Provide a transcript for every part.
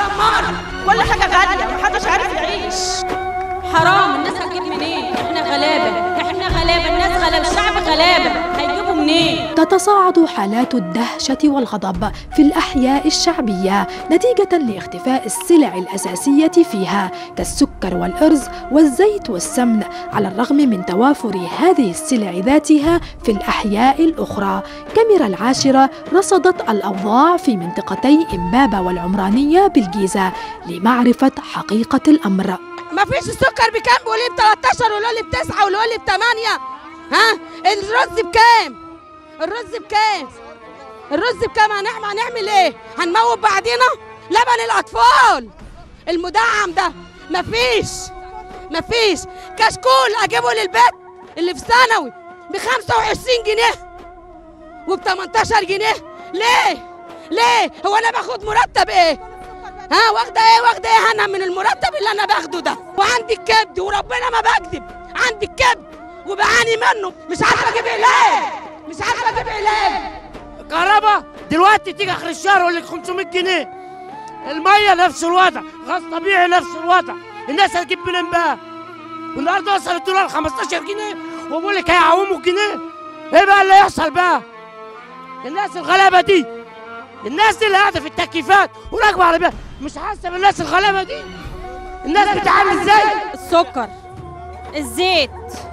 دمار كل حاجه غاليه محدش عارف يعيش حرام الناس هتجيب منين احنا غلابه احنا غلابه الناس غلابه الشعب غلابه هيجيبوا منين تتصاعد حالات الدهشة والغضب في الأحياء الشعبية نتيجة لاختفاء السلع الأساسية فيها كالسكر والأرز والزيت والسمن على الرغم من توافر هذه السلع ذاتها في الأحياء الأخرى كاميرا العاشرة رصدت الأوضاع في منطقتي إمبابة والعمرانية بالجيزة لمعرفة حقيقة الأمر ما فيش السكر بكام بيقول لي ب 13 ويقول لي ب 9 ويقول لي ب 8 ها الرز بكام الرز بكام الرز بكام هنعمل هنعمل ايه هنموت بعضينا لبن الاطفال المدعم ده مفيش مفيش كشكول اجيبه للبيت اللي في ثانوي ب 25 جنيه وب 18 جنيه ليه ليه هو انا باخد مرتب ايه ها واخده ايه واخده ايه انا من المرتب اللي انا باخده ده وعندي الكبد وربنا ما بكذب عندي الكبد وبعاني منه مش عارفه اجيب علاج مش عارفه اجيب علاج الكهرباء دلوقتي تيجي اخر الشهر يقول لك 500 جنيه الميه نفس الوضع غاز طبيعي نفس الوضع الناس هتجيب منين بقى والنهارده وصل الدولار 15 جنيه وبقول لك هيعوموا الجنيه ايه بقى اللي يحصل بقى الناس الغلابه دي الناس دي اللي قاعده في التكييفات وراكبه عربيات مش حاسه بالناس الغلابه دي الناس بتعامل ازاي السكر الزيت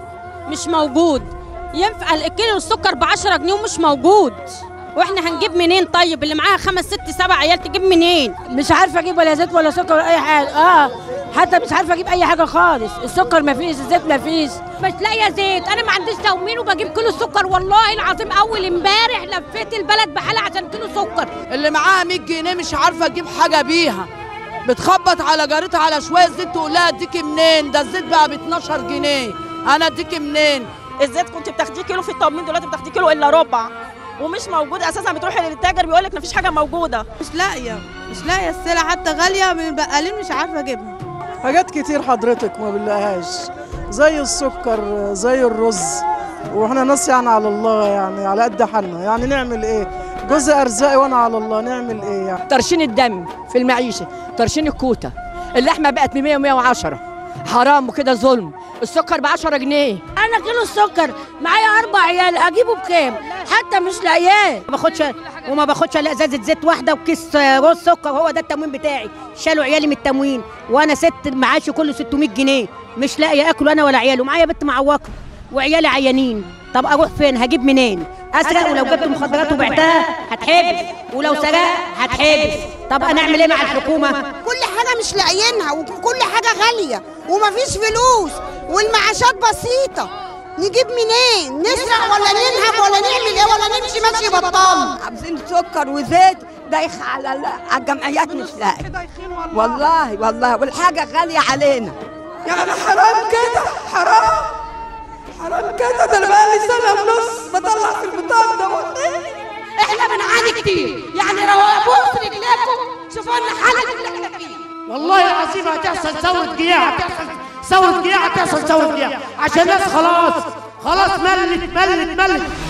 مش موجود ينفع الكيلو السكر ب 10 جنيه ومش موجود واحنا هنجيب منين طيب اللي معاها خمس ست سبع عيال تجيب منين مش عارفه اجيب ولا زيت ولا سكر ولا اي حاجه اه حتى مش عارفه اجيب اي حاجه خالص السكر مفيش الزيت مفيش مش لاقيه زيت انا ما عنديش تموين وبجيب كيلو سكر والله العظيم اول امبارح لفيت البلد بحالها عشان كيلو سكر اللي معاها 100 جنيه مش عارفه تجيب حاجه بيها بتخبط على جارتها على شويه زيت تقول لها اديكي منين ده الزيت بقى ب 12 جنيه انا اديكي منين الزيت كنت بتاخديه كيلو في التموين دلوقتي بتاخديه كيلو الا ربع ومش موجود اساسا بتروحي للتاجر بيقول لك مفيش حاجه موجوده مش لاقيه مش لاقيه السلع حتى غاليه من البقالين مش عارفه اجيبها حاجات كتير حضرتك ما بنلاقيهاش زي السكر زي الرز واحنا ناس يعني على الله يعني على قد حالنا يعني نعمل ايه جزء ارزاقي وانا على الله نعمل ايه يعني ترشين الدم في المعيشه ترشين الكوته اللحمه بقت ب 100 و110 حرام وكده ظلم السكر ب 10 جنيه انا كيلو السكر معايا اربع عيال اجيبه بكام حتى مش لاقياه ما باخدش وما باخدش الا ازازه زيت واحده وكيس رز سكر هو ده التموين بتاعي شالوا عيالي من التموين وانا ست معاشي كله 600 جنيه مش لاقيه اكل انا ولا عيالي ومعايا بنت معوقه وعيالي عيانين طب اروح فين هجيب منين اسرق ولو جبت مخدرات وبعتها هتحبس ولو سرقت هتحبس طب انا اعمل ايه مع الحكومه كل حاجة مش لاقيينها وكل حاجة غالية ومفيش فلوس والمعاشات بسيطة نجيب منين؟ نسرق ولا ننهب ولا نعمل ايه ولا نمشي ماشي بطال عاوزين سكر وزيت دايخ على ال- على الجمعيات مش لاقي والله والله والحاجة غالية علينا يعني حرام كده حرام حرام كده ده انا بقالي سنه ونص بطلع في البطاقه ده احنا بنعاني كتير يعني لو ابوس رجليكم شوفوا لنا حل اللي احنا فيه والله العظيم هتحصل ثورة جياع هتحصل ثورة جياع هتحصل ثورة جياع عشان الناس خلاص خلاص ملت ملت ملت